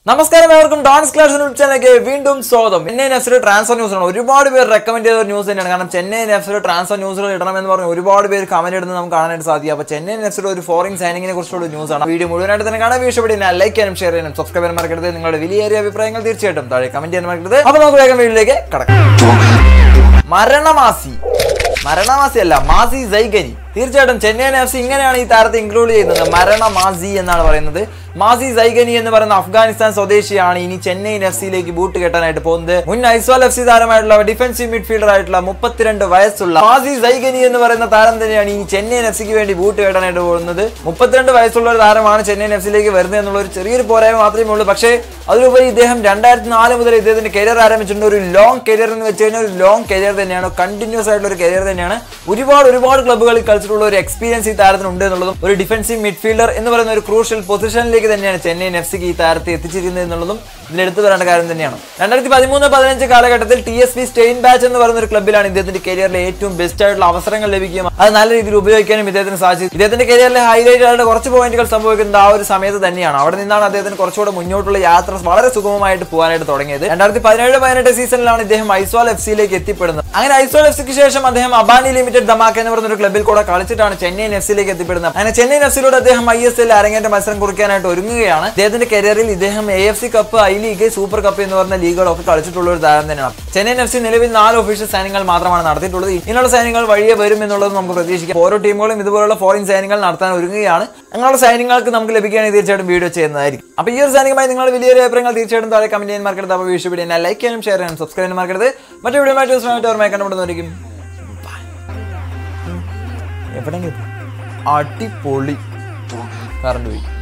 നമസ്കാരം ഏവർക്കും dance class news ചാനലിലേക്ക് വീണ്ടും സ്വാഗതം ചെന്നൈ നെഫ്സിൽ ട്രാൻസ്ഫർ ന്യൂസ് ആണ് ഒരുപാട് പേര് റെക്കമെൻഡ് ചെയ്ത ഒരു ന്യൂസ് തന്നെയാണ് കാരണം ചെന്നൈ നെഫ്സിൽ ട്രാൻസ്ഫർ ന്യൂസുകൾ ഇടണമെന്ന് പറഞ്ഞ് ഒരുപാട് പേര് കമന്റ് ഇടുന്നത് നമുക്ക് കാണാനായിട്ട് സാധിക്കും അപ്പോൾ ചെന്നൈ നെഫ്സിൽ ഒരു ഫോറിൻ സൈനിങ്ങിനെ കുറിച്ചുള്ള ന്യൂസ് ആണ് വീഡിയോ മുഴുവനായിട്ട് തന്നെ കാണാൻ വീഴ്ചപ്പെടി ലൈക്ക് ചെയ്യാനും ഷെയർ ചെയ്യാനും സബ്സ്ക്രൈബ് ചെയ്യാൻ മറക്കരുത് നിങ്ങളുടെ വലിയേറിയ അഭിപ്രായങ്ങൾ തീർച്ചയായിട്ടും താഴെ കമന്റ് ചെയ്യാൻ മറക്കരുത് അപ്പോൾ നമുക്ക് വേഗം വീഡിയോയിലേക്ക് കടക്കാം മരണമാസി മരണമാസി അല്ല മാസി സൈഗനി തീർച്ചയായിട്ടും ചെന്നൈയിൻ എഫ് സി ഇങ്ങനെയാണ് ഈ താരത്തെ ഇൻക്ലൂഡ് ചെയ്യുന്നത് മരണമാസി എന്നാണ് പറയുന്നത് മാസി സൈഗനി എന്ന് പറയുന്ന അഫ്ഗാനിസ്ഥാൻ സ്വദേശിയാണ് ഇനി ചെന്നൈയിൻ എഫ് സിയിലേക്ക് ബൂട്ട് കെട്ടാനായിട്ട് പോകുന്നത് മുൻ ഐസ്വാൽ എഫ് സി താരമായിട്ടുള്ള ഡിഫൻസീവ് മിഡ്ഫീൽഡർ ആയിട്ടുള്ള മുപ്പത്തിരണ്ട് വയസ്സുള്ള മാസി സൈഗനി എന്ന് പറയുന്ന താരം തന്നെയാണ് ഈ ചെന്നൈയിൻ എഫ് സിക്ക് വേണ്ടി ബൂട്ട് കെട്ടാനായിട്ട് പോകുന്നത് മുപ്പത്തിരണ്ട് വയസ്സുള്ള ഒരു താരമാണ് ചെന്നൈയിൻ എഫ് സിയിലേക്ക് വരുന്നത് എന്നുള്ള ഒരു ചെറിയൊരു പോരായ്മ മാത്രമേ ഉള്ളൂ പക്ഷേ അതിലുപരി ഇദ്ദേഹം രണ്ടായിരത്തി നാല് മുതൽ ഇദ്ദേഹത്തിന്റെ കരിയർ ആരംഭിച്ചിട്ടുണ്ട് ഒരു ലോങ് കരിയർ എന്ന് വെച്ച് കഴിഞ്ഞാൽ ഒരു ലോങ് കരിയർ തന്നെയാണ് കണ്ടിന്യൂസ് ആയിട്ടുള്ള ഒരു കരിയർ തന്നെയാണ് ഒരുപാട് ഒരുപാട് ക്ലബ്ബുകളിൽ കളിച്ചിട്ടുള്ള ഒരു എക്സ്പീരിയൻസ് ഈ താരത്തിന് ഉണ്ട് എന്നുള്ളതും ഒരു ഡിഫൻസീവ് മിഡ്ഫീൽഡർ എന്ന് പറയുന്ന ഒരു ക്രൂഷ്യൽ പൊസിഷനിലേക്ക് തന്നെയാണ് ചെന്നൈയിൻ എഫ് സിക്ക് ഈ താരത്തെ എത്തിച്ചിരിക്കുന്നത് എന്നുള്ളതും ഇതിൽ എടുത്തു പറയേണ്ട കാര്യം തന്നെയാണ് രണ്ടായിരത്തി പതിമൂന്ന് പതിനഞ്ച് കാലഘട്ടത്തിൽ T S B Stein batch എന്ന് പറയുന്ന ഒരു ക്ലബ്ബിലാണ് ഇദ്ദേഹത്തിന്റെ കരിയറിലെ ഏറ്റവും ബെസ്റ്റ് ആയിട്ടുള്ള അവസരങ്ങൾ ലഭിക്കുകയും അത് നല്ല രീതിയിൽ ഉപയോഗിക്കാനും ഇദ്ദേഹത്തിന് സാധിച്ചു ഇദ്ദേഹത്തിന്റെ കരിയറിലെ ഹൈലൈറ്റ് ആയിട്ട് കുറച്ച് പോയിന്റുകൾ സംഭവിക്കുന്നത് ആ ഒരു സമയത്ത് തന്നെയാണ് അവിടെ നിന്നാണ് അദ്ദേഹത്തിന് കുറച്ചുകൂടെ മുന്നോട്ടുള്ള യാത്ര വളരെ സുഗമമായിട്ട് പോകാനായിട്ട് തുടങ്ങിയത് രണ്ടായിരത്തി പതിനേഴ് പതിനെട്ട് സീസണിലാണ് ഇദ്ദേഹം ഐസ്വാൾ എഫ് സിയിലേക്ക് എത്തിപ്പെടുന്നത് അങ്ങനെ ഐസ്വാൾ എഫ് സിക്ക് ശേഷം അദ്ദേഹം അബാനി ലിമിറ്റഡ് ദമാക്ക് എന്ന് പറയുന്ന ഒരു ക്ലബ്ബിൽ കൂടെ കളിച്ചിട്ടാണ് ചെന്നൈയിൻ എഫ് സിയിലേക്ക് എത്തിപ്പെടുന്നത് അങ്ങനെ ചെന്നൈയിൻ എഫ് സിയിലൂടെ അദ്ദേഹം ഐ എസ് എൽ അരങ്ങേറ്റ മത്സരം കുറിക്കാനായിട്ട് ഒരുങ്ങുകയാണ് ഇദ്ദേഹത്തിന്റെ കരിയറിൽ ഇദ്ദേഹം A F C cup I league super cup എന്ന് പറഞ്ഞ ലീഗുകളൊക്കെ കളിച്ചിട്ടുള്ള ഒരു താരം തന്നെയാണ് ചെന്നൈയിൻ എഫ് സി നിലവിൽ നാല് ഒഫീഷ്യൽ സൈനികൾ മാത്രമാണ് നടത്തിയിട്ടുള്ളത് ഇങ്ങനെയുള്ള സൈനികൾ വഴിയെ വരും എന്നുള്ളത് നമുക്ക് പ്രതീക്ഷിക്കാം ഓരോ ടീമുകളും ഇതുപോലുള്ള ഫോറിൻ സൈനികൾ നടത്താൻ ഒരുങ്ങുകയാണ് അങ്ങനെയുള്ള സൈനികൾക്ക് നമുക്ക് ലഭിക്കുകയാണെങ്കിൽ തീർച്ചയായിട്ടും വീഡിയോ ചെയ്യുന്നതായിരിക്കും അപ്പോൾ ഈ ഒരു സൈനികമായി നിങ്ങളുടെ വലിയൊരു അഭിപ്രായങ്ങൾ തീർച്ചയായിട്ടും താഴെ കമന്റ് ചെയ്യാൻ മറക്കരുത് അപ്പോൾ വീഡിയോ വീഡിയോ ലൈക്ക് ചെയ്യാനും ഷെയർ ചെയ്യാനും സബ്സ്ക്രൈബ് ചെയ്യാനും മറക്കരുത് മറ്റു വീഡിയോ മാറ്റി ഓർമ്മ കണ്ടുപിടുന്നതായിരിക്കും എവിടെങ്കിലും അടിപൊളി കറണ്ട് പോയി